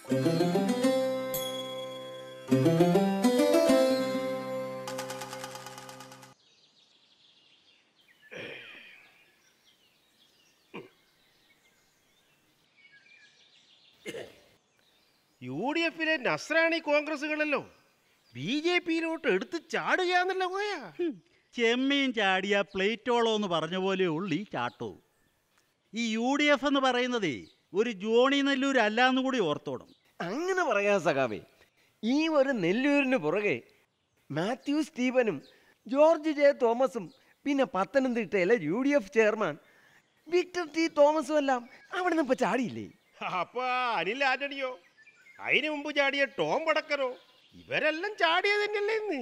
U D എഫിലെ നസ്രാണി കോൺഗ്രസുകളല്ലോ B J പിയിലോട്ട് എടുത്ത് ചാടുകയാന്നല്ലോ പോയാ ചെമ്മീൻ ചാടിയ പ്ലേറ്റോളോ എന്ന് പറഞ്ഞ പോലെ ഉള്ളി ചാട്ടു ഈ യു ഡി എഫ് എന്ന് പറയുന്നതേ ഒരു ജോണി നെല്ലൂർ അല്ല എന്ന് കൂടി ഓർത്തോണം അങ്ങനെ പറയാ സഖാവേ ഈ ഒരു നെല്ലൂരിന് പുറകെ മാത്യു സ്റ്റീവനും ജോർജ് ജെ തോമസും പിന്നെ പത്തനംതിട്ടയിലെ U D F chairman Victor T തോമസും എല്ലാം അവിടെ നിന്ന് ഇപ്പൊ ചാടിയില്ലേ അപ്പൊ അനിൽ ആന്റണിയോ അതിനു മുമ്പ് ചാടിയ ടോം പടക്കരോ ഇവരെല്ലാം ചാടിയത് തന്നെയല്ലേ ഇന്ന്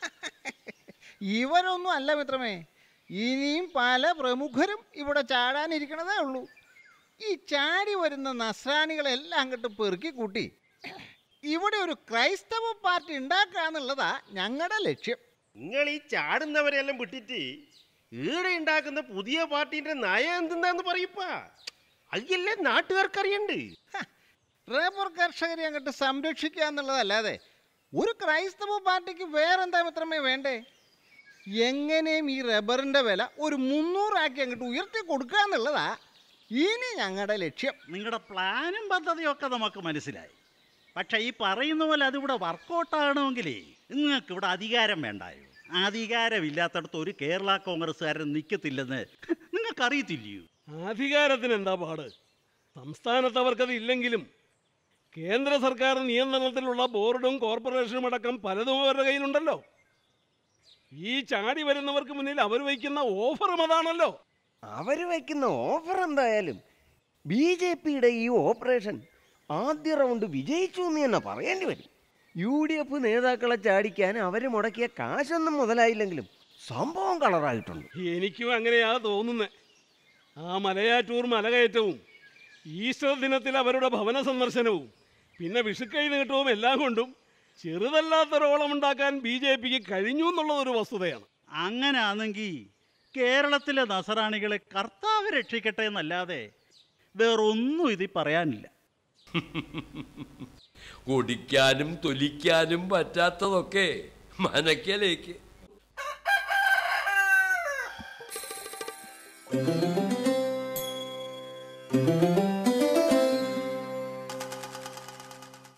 ഇവരൊന്നും അല്ല മിത്രമേ ഇനിയും പല പ്രമുഖരും ഇവിടെ ചാടാനിരിക്കണതേ ഉള്ളൂ ഈ ചാടി വരുന്ന നസ്രാണികളെല്ലാം അങ്ങോട്ട് പെറുക്കി കൂട്ടി ഇവിടെ ഒരു ക്രൈസ്തവ പാർട്ടി ഉണ്ടാക്കുക എന്നുള്ളതാ ഞങ്ങളുടെ ലക്ഷ്യം നിങ്ങൾ ഈ ചാടുന്നവരെല്ലാം വിട്ടിട്ട് ഈടെ ഉണ്ടാക്കുന്ന പുതിയ പാർട്ടിന്റെ നയം എന്തെന്നാന്ന് പറയപ്പാ അയ്യല്ലേ നാട്ടുകാർക്കറിയണ്ട് റബ്ബർ കർഷകരെ അങ്ങോട്ട് സംരക്ഷിക്കുക എന്നുള്ളതല്ലാതെ ഒരു ക്രൈസ്തവ പാർട്ടിക്ക് വേറെന്താ മിത്രമേ വേണ്ടേ എങ്ങനെയും ഈ റബ്ബറിന്റെ വില ഒരു മുന്നൂറാക്കി അങ്ങോട്ട് ഉയർത്തി കൊടുക്കുക എന്നുള്ളതാ ഇനി ഞങ്ങളുടെ ലക്ഷ്യം നിങ്ങളുടെ പ്ലാനും പദ്ധതിയൊക്കെ നമുക്ക് മനസ്സിലായി പക്ഷെ ഈ പറയുന്ന പോലെ അതിവിടെ വർക്കൗട്ടാകണമെങ്കിലേ നിങ്ങൾക്ക് ഇവിടെ അധികാരം വേണ്ടായോ അധികാരമില്ലാത്തടത്ത് ഒരു കേരള കോൺഗ്രസ്സുകാരൻ നിൽക്കത്തില്ലെന്ന് നിങ്ങൾക്കറിയത്തില്ലയോ അധികാരത്തിന് എന്താ പാട് സംസ്ഥാനത്ത് അവർക്കത് ഇല്ലെങ്കിലും കേന്ദ്ര സർക്കാർ നിയന്ത്രണത്തിലുള്ള ബോർഡും കോർപ്പറേഷനും അടക്കം പലതും അവരുടെ കയ്യിലുണ്ടല്ലോ ഈ ചാടി വരുന്നവർക്ക് മുന്നിൽ അവർ വയ്ക്കുന്ന ഓഫറും അതാണല്ലോ അവര് വയ്ക്കുന്ന ഓഫർ എന്തായാലും ബി ജെ പിയുടെ ഈ ഓപ്പറേഷൻ ആദ്യ റൗണ്ട് വിജയിച്ചു എന്ന് തന്നെ പറയേണ്ടി വരും യു ഡി എഫ് നേതാക്കളെ ചാടിക്കാൻ അവർ മുടക്കിയ കാശൊന്നും മുതലായില്ലെങ്കിലും സംഭവം കളറായിട്ടുണ്ട് എനിക്കും അങ്ങനെയാ തോന്നുന്നത് ആ മലയാറ്റൂർ മലകയറ്റവും ഈസ്റ്റർ ദിനത്തിൽ അവരുടെ ഭവന സന്ദർശനവും പിന്നെ വിഷുക്കൈ നീട്ടവും എല്ലാം കൊണ്ടും ചെറുതല്ലാത്തൊരോളം ഉണ്ടാക്കാൻ ബി ജെ പിക്ക് കഴിഞ്ഞു എന്നുള്ളതൊരു വസ്തുതയാണ് അങ്ങനാണെങ്കിൽ കേരളത്തിലെ നസറാണികളെ കർത്താവ് രക്ഷിക്കട്ടെ എന്നല്ലാതെ വേറൊന്നും ഇതിൽ പറയാനില്ല കുടിക്കാനും തൊലിക്കാനും പറ്റാത്തതൊക്കെ മനക്കലേക്ക്